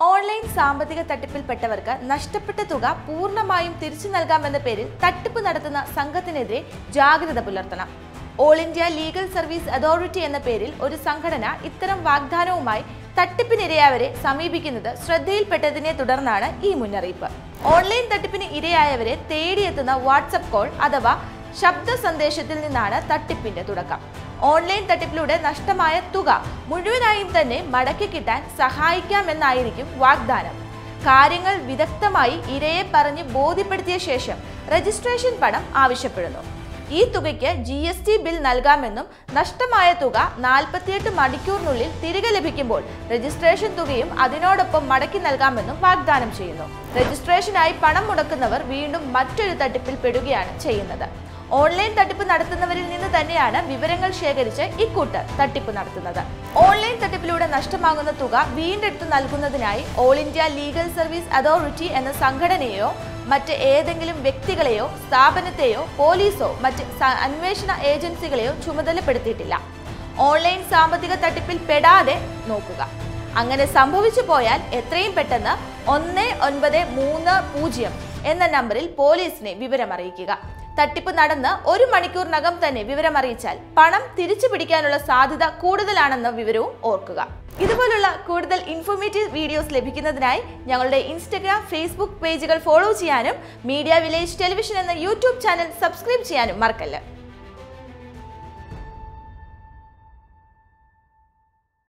online സാമ്പത്തിക തട്ടിപ്പിൽപ്പെട്ടവർക്ക് നഷ്ടപ്പെട്ട തുക പൂർണ്ണമായും തിരിച്ചു നൽകാമെന്ന പേരിൽ തട്ടിപ്പ് നടത്തുന്ന സംഘത്തിനെതിരെ ജാഗ്രത പുലർത്തണം all India legal service authority എന്ന പേരിൽ ഒരു സംഘടന ഇത്തരം വാഗ്ദാനവുമായി തട്ടിപ്പിനിരയായവരെ സമീപിക്കുന്നത് ശ്രദ്ധയിൽപ്പെട്ടതിനെ തുടർന്നാണ് ഈ മുന്നറിയിപ്പ് ഓൺലൈൻ തട്ടിപ്പിന് ഇരയായവരെ തേടിയെത്തുന്ന വാട്സപ്പ് കോൾ അഥവാ ശബ്ദ സന്ദേശത്തിൽ നിന്നാണ് തട്ടിപ്പിന്റെ തുടക്കം ഓൺലൈൻ തട്ടിപ്പിലൂടെ നഷ്ടമായ തുക മുഴുവനായും തന്നെ മടക്കി കിട്ടാൻ സഹായിക്കാമെന്നായിരിക്കും വാഗ്ദാനം കാര്യങ്ങൾ വിദഗ്ധമായി ഇരയെ പറഞ്ഞ് ബോധ്യപ്പെടുത്തിയ ശേഷം രജിസ്ട്രേഷൻ പണം ആവശ്യപ്പെടുന്നു ഈ തുകയ്ക്ക് ജി എസ് ടി ബിൽ നൽകാമെന്നും നഷ്ടമായ തുക നാൽപ്പത്തിയെട്ട് മണിക്കൂറിനുള്ളിൽ തിരികെ ലഭിക്കുമ്പോൾ രജിസ്ട്രേഷൻ തുകയും അതിനോടൊപ്പം മടക്കി നൽകാമെന്നും വാഗ്ദാനം ചെയ്യുന്നു രജിസ്ട്രേഷനായി പണം മുടക്കുന്നവർ വീണ്ടും മറ്റൊരു തട്ടിപ്പിൽ പെടുകയാണ് ചെയ്യുന്നത് ഓൺലൈൻ തട്ടിപ്പ് നടത്തുന്നവരിൽ നിന്ന് തന്നെയാണ് വിവരങ്ങൾ ശേഖരിച്ച് ഇക്കൂട്ടർ തട്ടിപ്പ് നടത്തുന്നത് ഓൺലൈൻ തട്ടിപ്പിലൂടെ നഷ്ടമാകുന്ന തുക വീണ്ടെടുത്ത് നൽകുന്നതിനായി all India legal service authority എന്ന സംഘടനയോ മറ്റ് ഏതെങ്കിലും വ്യക്തികളെയോ സ്ഥാപനത്തെയോ പോലീസോ മറ്റ് സ- അന്വേഷണ ഏജൻസികളെയോ ചുമതലപ്പെടുത്തിയിട്ടില്ല ഓൺലൈൻ സാമ്പത്തിക തട്ടിപ്പിൽ പെടാതെ നോക്കുക അങ്ങനെ സംഭവിച്ചു പോയാൽ എത്രയും പെട്ടെന്ന് ഒന്ന് ഒൻപത് മൂന്ന് പൂജ്യം എന്ന നമ്പറിൽ പോലീസിനെ വിവരമറിയിക്കുക തട്ടിപ്പ് നടന്ന് ഒരു മണിക്കൂറിനകം തന്നെ വിവരമറിയിച്ചാൽ പണം തിരിച്ചു പിടിക്കാനുള്ള സാധ്യത കൂടുതലാണെന്ന വിവരവും ഓർക്കുക ഇതുപോലുള്ള കൂടുതൽ ഇൻഫോർമേറ്റീവ് വീഡിയോസ് ലഭിക്കുന്നതിനായി ഞങ്ങളുടെ ഇൻസ്റ്റഗ്രാം ഫേസ്ബുക്ക് പേജുകൾ ഫോളോ ചെയ്യാനും മീഡിയ വില്ലേജ് ടെലിവിഷൻ എന്ന യൂട്യൂബ് ചാനൽ സബ്സ്ക്രൈബ് ചെയ്യാനും മറക്കല്ല